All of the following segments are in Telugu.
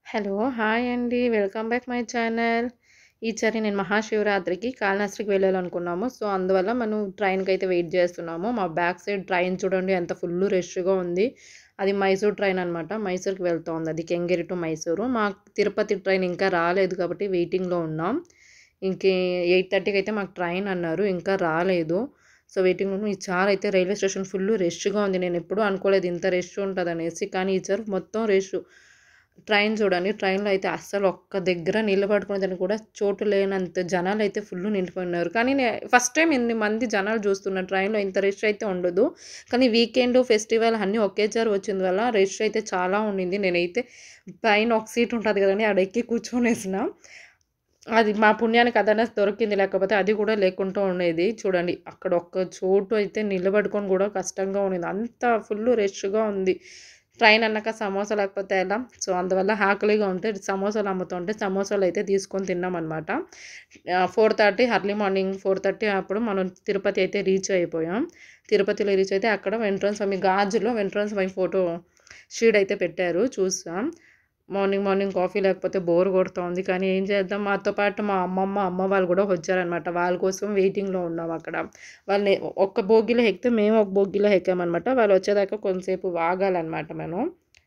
హలో! హాయ్ అండి. Welcome back my channel. ఈసారి నేను మహాశివరాత్రికి కాళహస్తికి వెళ్ళాలనుకున్నాము. సో, అందువల్ల మనం ట్రైన్‌కైతే వెయిట్ జేస్తున్నాము. మా బ్యాక్ సైడ్ ట్రైన్ చూడండి ఎంత ఫుల్లు రష్‌గా ఉంది. అది మైసూర్ ట్రైన్ అనమాట. మైసూర్‌కి వెళ్తోంది. అది కెంగేరి టు మైసూరు. మాకు తిరుపతి ట్రైన్ ఇంకా రాలేదు కాబట్టి వెయిటింగ్‌లో ఉన్నాం. ఇంకే 8:30కి అయితే మాకు ట్రైన్ అన్నారు. ఇంకా రాలేదు. సో, వెయిటింగ్‌లో ఉన్నాం. ఈసారి అయితే రైల్వే స్టేషన్ ఫుల్లు రష్‌గా ఉంది. నేనెప్పుడూ అనుకోలేదు ఇంత రష్ ఉంటదనేసి. కానీ ఈసారి మొత్తం రష్షు. ట్రైన్ చూడండి. ట్రైన్‌లో అయితే అస్సలు ఒక్క దగ్గర నిలబడుకునేదానికి కూడా చోటు లేనంత జనాలైతే ఫుల్లు నిండిపోయి ఉన్నారు. కానీ నే ఫస్ట్ టైమ్ ఇన్ని మంది జనాలు చూస్తున్నా ట్రైన్‌లో ఇంత రష్ అయితే ఉండదు. కానీ వీకెండ్, ఫెస్టివల్ అన్నీ ఒకేసారి వచ్చింది వల్ల రష్ అయితే చాలా ఉండింది. నేనైతే పైన ఒక సీట్ ఉంటది కదండీ! ఆడ ఎక్కి కూర్చొనేసిన. అది మా పుణ్యానికి అదన్నా దొరికింది. లేకపోతే అది కూడా లేకుండా ఉండేది. చూడండి అక్కడ ఒక్క చోటు అయితే నిలబడుకొని కూడా కష్టంగా ఉండింది. అంత ఫుల్లు రష్‌గా ఉంది. ట్రైన్ అన్నాక సమోసా లేకపోతే ఎలా? సో, అందువల్ల ఆకలిగా ఉంటే సమోసాలు అమ్ముతుంటే సమోసాలైతే తీసుకొని తిన్నామనమాట. ఆహ్, 4:30 ఎర్లీ మార్నింగ్ 4:30 అప్పుడు మనం తిరుపతి అయితే రీచ్ అయిపోయాం. తిరుపతిలో రీచ్ అయితే అక్కడ వెంట్రున స్వామి గాజులో వెంట్రున స్వామి ఫోటో షీడ్ అయితే పెట్టారు చూసాం. మార్నింగ్, మార్నింగ్ కాఫీ లేకపోతే బోర్ కొడుతోంది. కానీ ఏం చేద్దాం మాతో పాటు మా అమ్మమ్మ, అమ్మ వాళ్ళు కూడా వచ్చారనమాట. వాళ్ళ కోసం వెయిటింగ్‌లో ఉన్నాం అక్కడ. వాళ్ళని ఒక్క బోగీలో ఎక్కితే మేము ఒక బోగీలో ఎక్కామనమాట. వాళ్ళు వచ్చేదాకా కొంతసేపు ఆగాలనమాట మనం.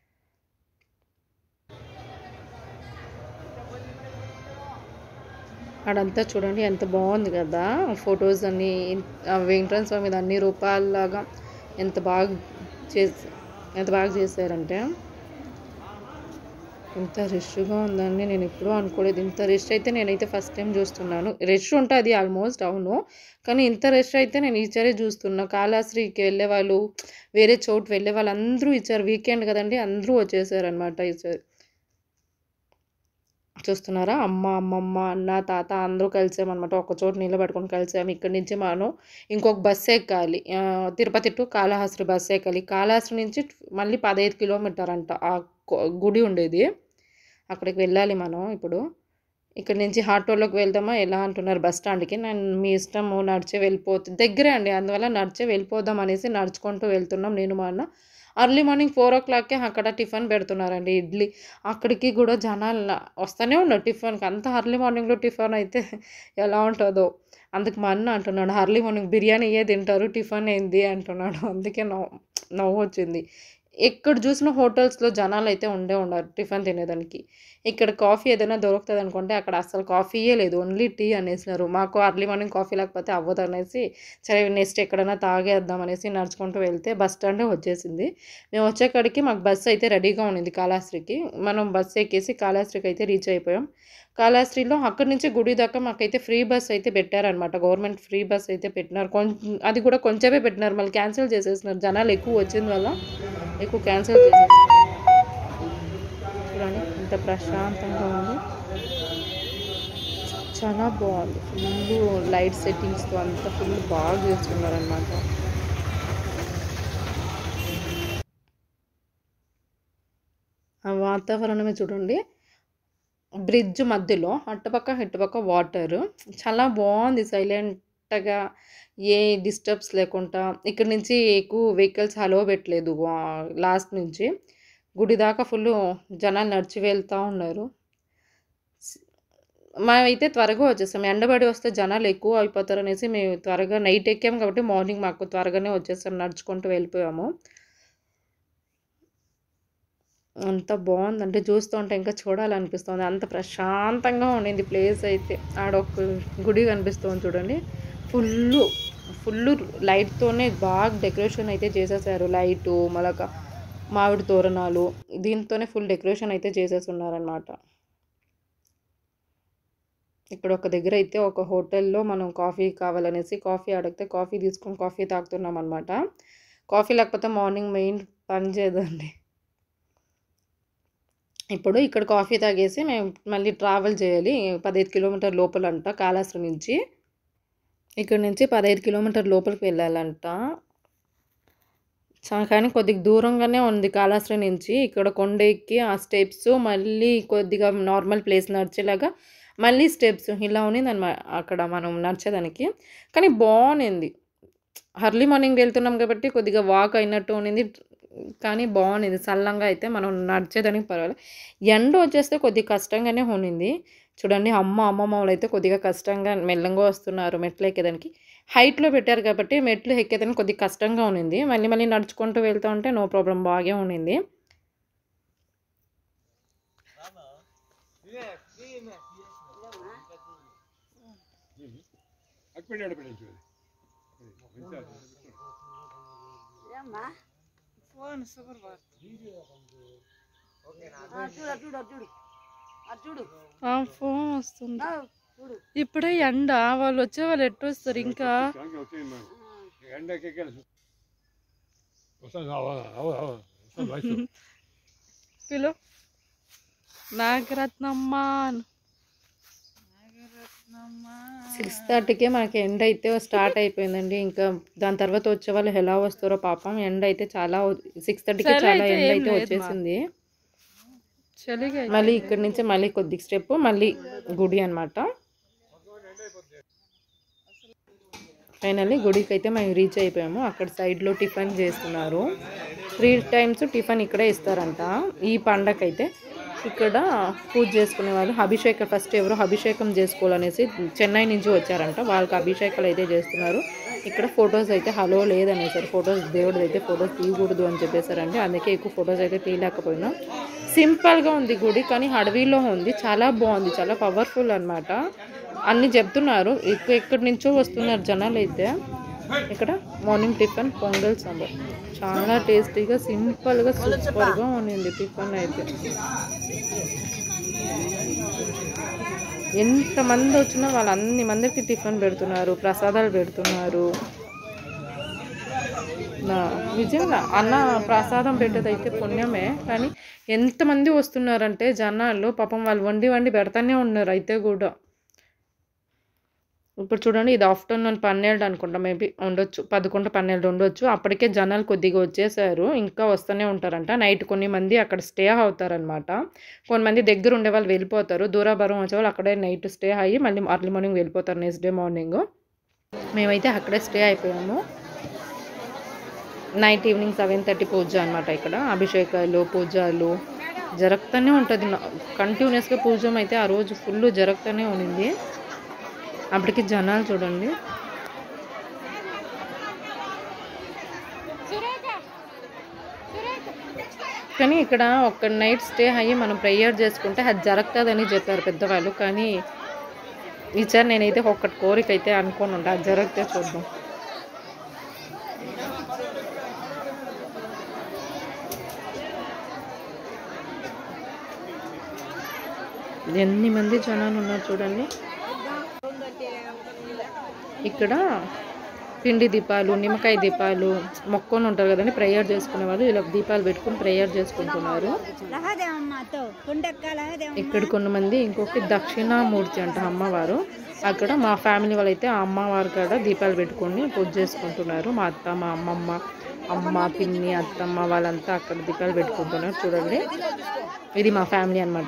ఆడంతా చూడండి ఎంత బావుంది కదా! ఫోటోస్ అన్నీ ఆహ్, వెంకటేశ్వర స్వామిది అన్ని రూపాల్లాగా ఎంత బాగా చేసి ఎంత బాగా చేశారంటే ఎంత రష్‌గా ఉందండి. నేనెప్పుడూ అనుకోలేదు. ఇంత రష్ అయితే నేనైతే ఫస్ట్ టైమ్ చూస్తున్నాను. రష్ ఉంటది ఆల్మోస్ట్ అవును. కానీ ఇంత రష్ అయితే నేను ఈసారే చూస్తున్నా. కాళహస్తికి వెళ్ళేవాళ్ళు, వేరే చోటు వెళ్ళే వాళ్ళందరూ ఈసారి వీకెండ్ కదండీ! అందరూ వచ్చేసారనమాట ఈసారి. చూస్తున్నారా? అమ్మ, అమ్మమ్మ, అన్న, తాత అందరూ కలిసామనమాట. ఒక చోట నిలబడుకొని కలిసాము. ఇక్కడి నుంచి మనం ఇంకొక బస్ ఎక్కాలి. ఆహ్, తిరుపతి టు కాళహస్తి బస్ ఎక్కాలి. కాళహస్తి నుంచి మళ్ళీ 15 కిలోమీటర్ అంట. ఆ కొ గుడి ఉండేది. అక్కడికి వెళ్ళాలి మనం ఇప్పుడు. ఇక్కడి నుంచి ఆటోలోకి వెళ్దామా ఎలా అంటున్నారు బస్ స్టాండ్‌కి. నేను మీ ఇష్టము నడిచే వెళ్ళిపోతు దగ్గరే అండి. అందువల్ల నడిచే వెళ్ళిపోదాం అనేసి నడుచుకుంటూ వెళ్తున్నాం నేను, మా అన్న. ఎర్లీ మార్నింగ్ 4:00కే అక్కడ టిఫిన్ పెడుతున్నారండి ఇడ్లీ. అక్కడికి కూడా జనాలు వస్తూనే ఉన్నారు టిఫిన్‌కి. అంత ఎర్లీ మార్నింగ్‌లో టిఫిన్ అయితే ఎలా ఉంటదో. అందుకు మా అన్న అంటున్నాడు ఎర్లీ మార్నింగ్ బిర్యానీయే తింటారు టిఫిన్ ఏంది అంటున్నాడు. అందుకే నవ్వు నవ్వొచ్చింది. ఎక్కడ చూసినా హోటల్స్‌లో జనాలైతే ఉండే ఉన్నారు టిఫిన్ తినేదానికి. ఇక్కడ కాఫీ ఏదైనా దొరుకుతదనుకుంటే అక్కడ అస్సలు కాఫీయే లేదు. ఓన్లీ టీ అనేసినారు. మాకు ఎర్లీ మార్నింగ్ కాఫీ లేకపోతే అవ్వదనేసి సరే నెక్స్ట్ ఎక్కడైనా తాగేద్దాం అనేసి నడుచుకుంటూ వెళ్తే బస్ స్టాండే వచ్చేసింది. మేము వచ్చేకాడికి మాకు బస్ అయితే రెడీగా ఉండింది కాళహస్తికి. మనం బస్ ఎక్కేసి కాళహస్తికి అయితే రీచ్ అయిపోయాం. కాళహస్తిలో అక్కడి నుంచి గుడి దాకా మాకైతే ఫ్రీ బస్ అయితే పెట్టారనమాట. గవర్నమెంట్ ఫ్రీ బస్ అయితే పెట్టినారు. కొం అది కూడా కొంచెమే పెట్టినారు. మళ్ళీ క్యాన్సిల్ చేసేసినారు. జనాలు ఎక్కువ వచ్చింది వల్ల ఎక్కువ క్యాన్సిల్ చేసేసినారు. చూడండి ఎంత ప్రశాంతంగా ఉంది. చాలా బావుంది. ఫుల్లు లైట్ సెట్టింగ్స్‌తో అంతా ఫుల్ బాగా చేసుకున్నారనమాట. ఆ వాతావరణమే చూడండి. బ్రిడ్జ్ మధ్యలో అటుపక్క, ఇటుపక్క వాటరు. చాలా బావుంది సైలెంట్‌గా ఏ డిస్టర్బ్స్ లేకుండా. ఇక్కడి నుంచి ఎక్కువ వెహికల్స్ అలో పెట్టలేదు. ఆహ్, లాస్ట్ నుంచి. గుడి దాకా ఫుల్లు జనాలు నడిచి వెళ్తా ఉన్నారు. స్ మేమైతే త్వరగా వచ్చేసాం. ఎండబడి వస్తే జనాలు ఎక్కువ అయిపోతారనేసి మేము త్వరగా నైట్ ఎక్కాము కాబట్టి మార్నింగ్ మాకు త్వరగానే వచ్చేసాం. నడుచుకుంటూ వెళ్ళిపోయాము. అంత బావుందంటే చూస్తుంటే ఇంకా చూడాలనిపిస్తుంది. అంత ప్రశాంతంగా ఉండింది ప్లేస్ అయితే. ఆడొక గుడి కనిపిస్తుంది చూడండి. ఫుల్లు, ఫుల్లు లైట్‌తోనే బాగా డెకరేషన్ అయితే చేసేసారు. లైటు మలక మామిడి తోరణాలు దీంతోనే ఫుల్ డెకరేషన్ అయితే చేసేసున్నారనమాట. ఇక్కడ ఒక దగ్గర అయితే ఒక హోటల్‌లో మనం కాఫీ కావాలనేసి కాఫీ అడిగితే కాఫీ తీసుకొని కాఫీ తాగుతున్నామనమాట. కాఫీ లేకపోతే మార్నింగ్ మెయిన్ పని చేయదండి. ఇప్పుడు ఇక్కడ కాఫీ తాగేసి మేము మళ్ళీ ట్రావెల్ చేయాలి. 15 కిలోమీటర్ లోపలంట కాళహస్తి నుంచి. ఇక్కడి నుంచి 15 కిలోమీటర్ లోపలికి వెళ్ళాలంట. చా కానీ కొద్దిగా దూరంగానే ఉంది కాళహస్తి నుంచి. ఇక్కడ కొండ ఎక్కి ఆ స్టెప్స్ మళ్ళీ కొద్దిగా నార్మల్ ప్లేస్ నడిచేలాగా మళ్ళీ స్టెప్స్ ఇలా ఉన్నిందనమా అక్కడ మనం నడిచేదానికి. కానీ బావునింది. ఎర్లీ మార్నింగ్ వెళ్తున్నాం కాబట్టి కొద్దిగా వాక్ అయినట్టు ఉండింది. కానీ బాగుంది చల్లంగా అయితే మనం నడిచేదానికి పర్వాలేదు ఎండ వచ్చేస్తే కొద్దిగా కష్టంగానే ఉన్నింది చూడండి అమ్మ అమ్మమ్మ వాళ్ళు అయితే కొద్దిగా కష్టంగా మెల్లంగా వస్తున్నారు మెట్లు ఎక్కేదానికి హైట్లో పెట్టారు కాబట్టి మెట్లు ఎక్కేదానికి కొద్దిగా కష్టంగా ఉన్నింది మళ్ళీ మళ్ళీ నడుచుకుంటూ వెళ్తూ ఉంటే నో ప్రాబ్లం బాగా ఉన్నింది అక్కడ పెట్టించు ఫోన్ సూపర్ బాగా ఫోన్ వస్తుంది ఇప్పుడే ఎండ వాళ్ళు వచ్చే వాళ్ళు ఎట్టు వస్తారు ఇంకా ఎండకి వస్తాను వస్తాను వయసు పిలు నాగరత్నమ్మ సిక్స్ థర్టీకే మనకి ఎండ అయితే స్టార్ట్ అయిపోయిందండి ఇంకా దాని తర్వాత వచ్చే వాళ్ళు ఎలా వస్తారో పాపం ఎండ అయితే చాలా సిక్స్ థర్టీకి చలి చాలా అయితే ఎండ ఏం అయితే లేదు మా. వచ్చేసింది చలిగా మళ్ళీ ఇక్కడి నుంచి మళ్ళీ కొద్ది స్టెప్ మళ్ళీ గుడి అన్నమాట ఫైనల్లీ గుడికి అయితే మేము రీచ్ అయిపోయాము అక్కడ సైడ్లో టిఫిన్ చేస్తున్నారు త్రీ టైమ్స్ టిఫిన్ ఇక్కడే ఇస్తారంట ఈ పండగకైతే ఇక్కడ పూజ చేసుకునే వాళ్ళు అభిషేకం ఫస్ట్ ఎవరో అభిషేకం చేసుకోవాలనేసి చెన్నై నుంచి వచ్చారంట వాళ్ళకి అభిషేకాలు అయితే చేస్తున్నారు ఇక్కడ ఫొటోస్ అయితే హలో లేదనేసారు ఫొటోస్ దేవుడిది అయితే ఫొటోస్ తీయకూడదు అని చెప్పేశారండి అందుకే ఎక్కువ ఫొటోస్ అయితే తీయలేకపోయినా సింపుల్గా ఉంది గుడి కానీ అడవిలో ఉంది చాలా బాగుంది చాలా పవర్ఫుల్ అన్నమాట అన్ని చెప్తున్నారు ఇక్కడ ఎక్కడి నుంచో వస్తున్నారు జనాలు అయితే ఇక్కడ మార్నింగ్ టిఫిన్ పొంగల్ సాంబార్ చాలా టేస్టీగా సింపుల్గా సూపర్గా ఉన్నింది టిఫిన్ అయితే ఎంతమంది వచ్చినా వాళ్ళు అన్ని మందికి టిఫిన్ పెడుతున్నారు ప్రసాదాలు పెడుతున్నారు నా నిజంగా అన్న ప్రసాదం పెట్టేదైతే పుణ్యమే కానీ ఎంతమంది వస్తున్నారంటే జనాలు పాపం వాళ్ళు వండి వండి పెడతానే ఉన్నారు అయితే కూడా ఇప్పుడు చూడండి ఇది ఆఫ్టర్నూన్ పన్నెండు అనుకుంటా మేబీ ఉండొచ్చు పదకొండు పన్నెండు ఉండొచ్చు అప్పటికే జనాలు కొద్దిగా వచ్చేసారు ఇంకా వస్తూనే ఉంటారంట నైట్ కొన్ని మంది అక్కడ స్టే అవుతారనమాట కొంతమంది దగ్గర ఉండే వాళ్ళు వెళ్ళిపోతారు దూరాభారం వచ్చే వాళ్ళు అక్కడే నైట్ స్టే అయ్యి మళ్ళీ అర్లీ మార్నింగ్ వెళ్ళిపోతారు నెక్స్ట్ డే మార్నింగ్ మేమైతే అక్కడే స్టే అయిపోయాము night evening seven thirty puja అనమాట ఇక్కడ అభిషేకాలు పూజలు జరుగుతూనే ఉంటుంది కంటిన్యూస్గా పూజ అయితే ఆ రోజు ఫుల్ జరుగుతూనే ఉండింది అప్పటికి జనాలు చూడండి కానీ ఇక్కడ ఒక నైట్ స్టే అయ్యి మనం ప్రేయర్ చేసుకుంటే అది జరుగుతుందని చెప్పారు పెద్దవాళ్ళు కానీ ఈసారి నేనైతే ఒక్కటి కోరిక అయితే అనుకోని ఉండే అది జరిగితే చూద్దాం ఎన్ని మంది జనాలు ఉన్నారు చూడండి ఇక్కడ పిండి దీపాలు నిమ్మకాయ దీపాలు మొక్కొని ఉంటారు కదండి ప్రేయర్ చేసుకునే వాళ్ళు ఇలా దీపాలు పెట్టుకుని ప్రేయర్ చేసుకుంటున్నారు లహదేవమ్మతో పుండక్క లహదేవమ్మ ఇక్కడ కొంతమంది ఇంకొక దక్షిణామూర్తి అంట అమ్మవారు అక్కడ మా ఫ్యామిలీ వాళ్ళైతే ఆ అమ్మవారు కాడ దీపాలు పెట్టుకొని పూజ చేసుకుంటున్నారు మా అత్త మా అమ్మమ్మ అమ్మ పిన్ని అత్తమ్మ వాళ్ళంతా అక్కడ దీపాలు పెట్టుకుంటున్నారు చూడండి ఇది మా ఫ్యామిలీ అన్నమాట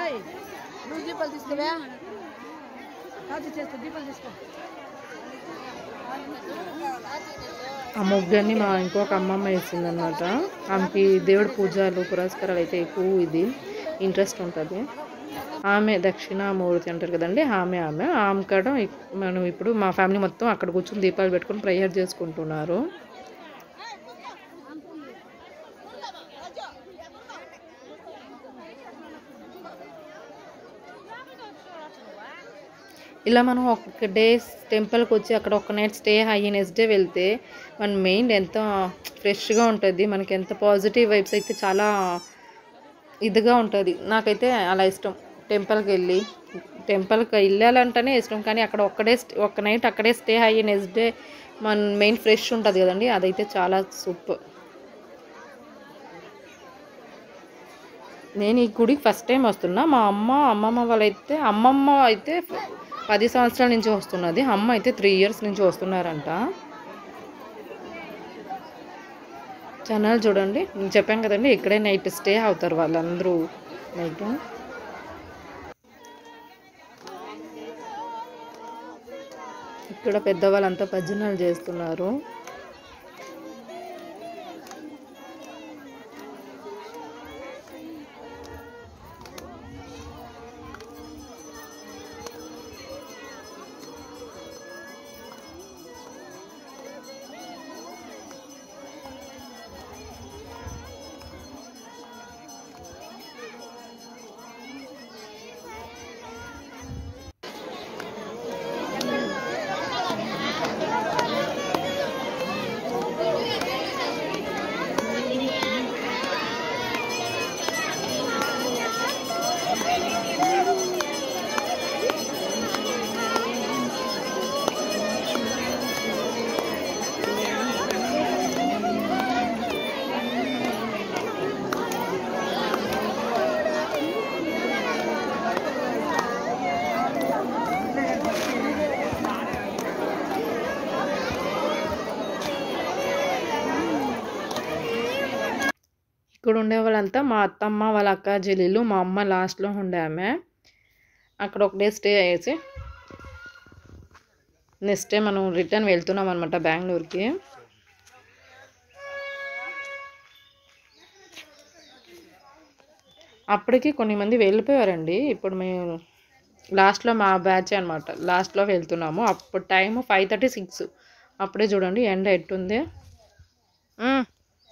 ఆ ముగ్గురిని మా ఇంకొక అమ్మమ్మ వేసింది అనమాట ఆమెకి దేవుడి పూజలు పురస్కారాలు అయితే ఎక్కువ ఇది ఇంట్రెస్ట్ ఉంటుంది ఆమె దక్షిణామూర్తి అంటారు కదండి ఆమె ఆమె ఆమె కాడ ఇక్- మనం ఇప్పుడు మా ఫ్యామిలీ మొత్తం అక్కడ కూర్చొని దీపాలు పెట్టుకొని ప్రేయర్ చేసుకుంటున్నారు ఇలా మనం ఒక డే టెంపుల్కి వచ్చి అక్కడ ఒక నైట్ స్టే అయ్యి నెక్స్ట్ డే వెళ్తే మన మైండ్ ఎంత ఫ్రెష్గా ఉంటుంది మనకి ఎంత పాజిటివ్ వైబ్స్ అయితే చాలా ఇదిగా ఉంటుంది నాకైతే అలా ఇష్టం టెంపుల్కి వెళ్ళి టెంపుల్కి వెళ్ళాలంటేనే ఇష్టం కానీ అక్కడ ఒక్కడే st- ఒక్క నైట్ అక్కడే స్టే అయ్యి నెక్స్ట్ డే మన మెయిన్ ఫ్రెష్ ఉంటుంది కదండి అదైతే చాలా సూపర్ నేను ఈ గుడికి ఫస్ట్ టైం వస్తున్నా మా అమ్మ అమ్మమ్మ వాళ్ళైతే అమ్మమ్మ అయితే పది సంవత్సరాల నుంచి వస్తున్నది అమ్మ అయితే త్రీ ఇయర్స్ నుంచి వస్తున్నారంట జనాలు చూడండి నేను చెప్పాను కదండి ఇక్కడే నైట్ స్టే అవుతారు వాళ్ళందరూ నైట్ ఇక్కడ పెద్దవాళ్ళంతా భజనలు చేస్తున్నారు ఉండే వాళ్ళంతా మా అత్తమ్మ వాళ్ళ అక్క చెల్లెలు మా అమ్మ లాస్ట్లో ఉండే ఆమె అక్కడ ఒక డే స్టే అయ్యేసి నెక్స్ట్ డే మనం రిటర్న్ వెళ్తున్నాం అనమాట బెంగళూరుకి అప్పటికి కొన్ని మంది వెళ్ళిపోయారండి ఇప్పుడు మేము లాస్ట్లో మా బ్యాచ్ అనమాట లాస్ట్లో వెళ్తున్నాము అప్పుడు టైం ఫైవ్ థర్టీ సిక్స్ అప్పుడే చూడండి ఎండ ఎట్టుంది మ్మ్.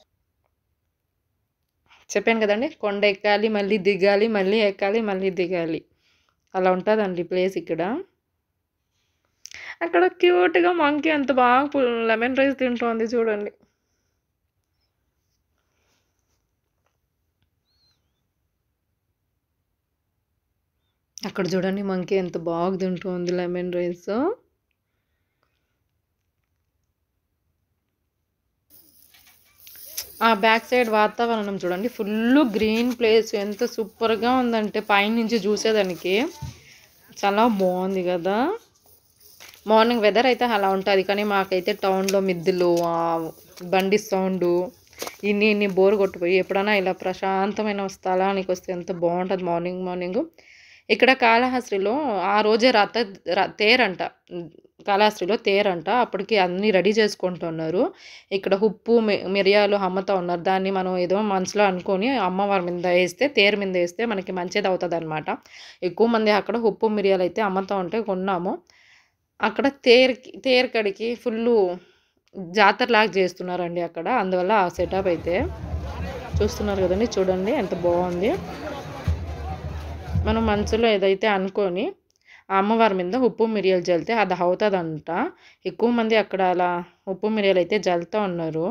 చెప్పాను కదండి కొండ ఎక్కాలి మళ్ళీ దిగాలి మళ్ళీ ఎక్కాలి మళ్ళీ దిగాలి అలా ఉంటుందండి ప్లేస్ ఇక్కడ అక్కడ క్యూట్గా మంకీ అంత బాగా లెమన్ రైస్ తింటోంది చూడండి అక్కడ చూడండి మంకీ ఎంత బాగా తింటుంది లెమన్ రైస్ ఆ బ్యాక్ సైడ్ వాతావరణం చూడండి ఫుల్ గ్రీన్ ప్లేస్ ఎంత సూపర్గా ఉందంటే పైనుంచి చూసేదానికి చాలా బాగుంది కదా మార్నింగ్ వెదర్ అయితే అలా ఉంటుంది కానీ మాకైతే టౌన్లో మిద్దులు ఆ బండి సౌండ్ ఇన్ని ఇన్ని బోర్ కొట్టిపోయి ఎప్పుడైనా ఇలా ప్రశాంతమైన స్థలానికి వస్తే ఎంత బాగుంటుంది మార్నింగ్ మార్నింగ్ ఇక్కడ కాళహస్తిలో ఆ రోజే రథ ర- తేరంట కాళహస్తిలో తేరంట అప్పటికి అన్నీ రెడీ చేసుకుంటున్నారు ఇక్కడ ఉప్పు మి- మిరియాలు అమ్ముతూ ఉన్నారు దాన్ని మనం ఏదో మనసులో అనుకొని అమ్మవారి మీద వేస్తే తేరు మీద వేస్తే మనకి మంచిది అవుతుంది అనమాట ఎక్కువ మంది అక్కడ ఉప్పు మిరియాలు అయితే అమ్ముతూ ఉంటే కొన్నాము అక్కడ తేరుకి తేరు కడికి ఫుల్ జాతరలాగా చేస్తున్నారండి అక్కడ అందువల్ల ఆ సెటప్ అయితే చూస్తున్నారు కదండి చూడండి ఎంత బాగుంది మనం మనసులో ఏదైతే అనుకొని ఆ అమ్మవారి మీద ఉప్పు మిరియాలు జల్లితే అది అవుతుందంట ఎక్కువ మంది అక్కడ అలా ఉప్పు మిరియాలు అయితే జల్లుతూ ఉన్నారు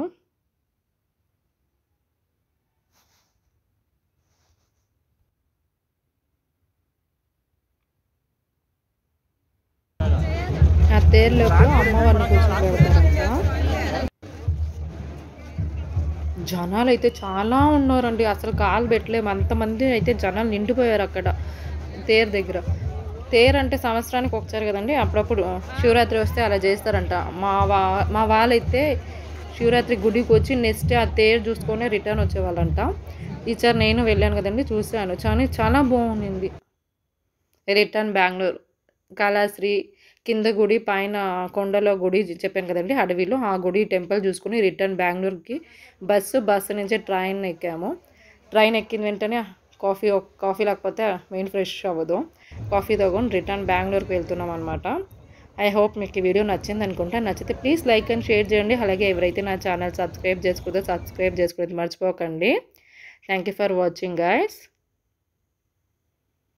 ఆ తేరులోపు అమ్మవారిని కూర్చోబెడతారంట జనాలు అయితే చాలా ఉన్నారండి అసలు కాలు పెట్టలేము అంతమంది అయితే జనాలు నిండిపోయారు అక్కడ తేరు దగ్గర తేరు అంటే సంవత్సరానికి ఒకసారి కదండి అప్పుడప్పుడు శివరాత్రి వస్తే అలా చేస్తారంట మా వా మా వాళ్ళైతే శివరాత్రి గుడికి వచ్చి నెక్స్ట్ ఆ తేరు చూసుకొని రిటర్న్ వచ్చేవాళ్ళంట ఈసారి నేను వెళ్ళాను కదండి చూశాను కానీ చాలా బాగుంది రిటర్న్ బెంగళూరు కాళాశ్రీ కింద గుడి పైన కొండలో గుడి చెప్పాను కదండి అడవిలో ఆ గుడి టెంపుల్ చూసుకుని రిటర్న్ బెంగళూరుకి బస్సు బస్సు నుంచి ట్రైన్ ఎక్కాము ట్రైన్ ఎక్కిన వెంటనే కాఫీ కాఫీ లేకపోతే మెయిన్ ఫ్రెష్ అవ్వదు కాఫీ తాగుని రిటర్న్ బెంగళూరుకి వెళ్తున్నాం అనమాట ఐ హోప్ మీకు ఈ వీడియో నచ్చింది అనుకుంటా నచ్చితే ప్లీజ్ లైక్ అండ్ షేర్ చేయండి అలాగే ఎవరైతే నా ఛానల్ సబ్స్క్రైబ్ చేసుకుందో సబ్స్క్రైబ్ చేసుకునేది మర్చిపోకండి thank you for watching guys